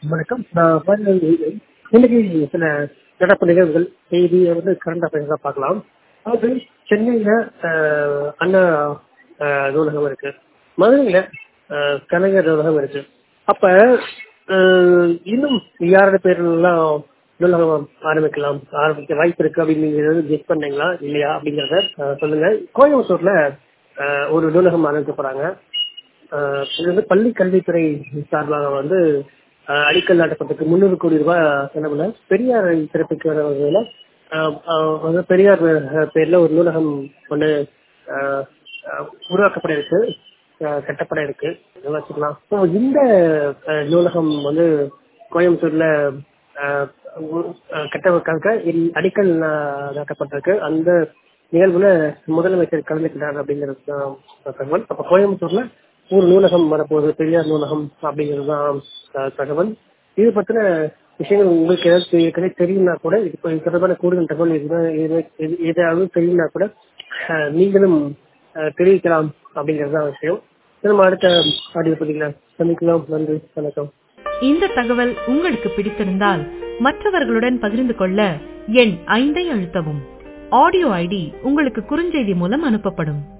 வணக்கம் நான் பாரதி இன்னைக்கு சில நடப்பு நிகழ்வுகள் செய்தி வந்து கரண்ட் அஃபேர்ஸ் பார்க்கலாம் அதாவது சென்னையில அஹ், அண்ணா அஹ், நூலகம் இருக்கு மதுரையில அஹ், கலைஞர் நூலகம் இருக்கு அப்ப அஹ், இன்னும் யாரோட பேர்லாம் நூலகம் ஆரம்பிக்கலாம் ஆரம்பிக்க வாய்ப்பு இருக்கு அப்படின்னு நீங்க ஏதாவது கெஸ் பண்ணீங்களா இல்லையா அப்படிங்கறத அஹ், சொல்லுங்க கோயம்புத்தூர்ல அஹ், ஒரு நூலகம் ஆரம்பிக்க போறாங்க ஆஹ் இது வந்து பள்ளி கல்வித்துறை சார்பாக வந்து ஆஹ் அடிக்கல் நாட்டப்பட்டதுக்கு முன்னூறு கோடி ரூபாய் செலவுல பெரியார் சிறப்பிக்க வகையில ஆஹ் ஆஹ் வந்து பெரியார் ஆஹ் பேர்ல ஒரு நூலகம் ஒன்று ஆஹ் ஆஹ் உருவாக்கப்பட இருக்கு ஆஹ் கட்டப்பட இருக்கு இதெல்லாம் வச்சுக்கலாம் ஸோ இந்த ஆஹ் நூலகம் வந்து கோயம்புத்தூர்ல ஆஹ் உ- ஆஹ் கட்டமைக்காக இல் அடிக்கல் நா- நாட்டப்பட்டிருக்கு அந்த நிகழ்வுல முதலமைச்சர் கலந்துக்கிறார் அப்படிங்கிறது தான் தகவல் அப்ப கோயம்புத்தூர்ல ஒரு நூலகம் வரப்போகுது பெரியார் நூலகம் அப்படிங்கிறது தான் அஹ், தகவல் இது பத்தின விஷயங்கள் உங்களுக்கு ஏதாவது ஏற்கனவே தெரியும்னா கூட இது இது தொடர்பான கூடுதல் தகவல் எதுனா- எது- எது- ஏதாவது தெரியும்னா கூட அஹ், நீங்களும் அஹ், தெரிவிக்கலாம் அப்படிங்கிறது தான் விஷயம் நம்ம அடுத்த ஆடியோ பதிவுல சந்திக்கலாம் நன்றி வணக்கம் இந்த தகவல் உங்களுக்கு பிடித்திருந்தால் மற்றவர்களுடன் பகிர்ந்து கொள்ள எண் ஐந்தை அழுத்தவும் ஆடியோ ஐடி உங்களுக்கு குறுஞ்செய்தி மூலம் அனுப்பப்படும்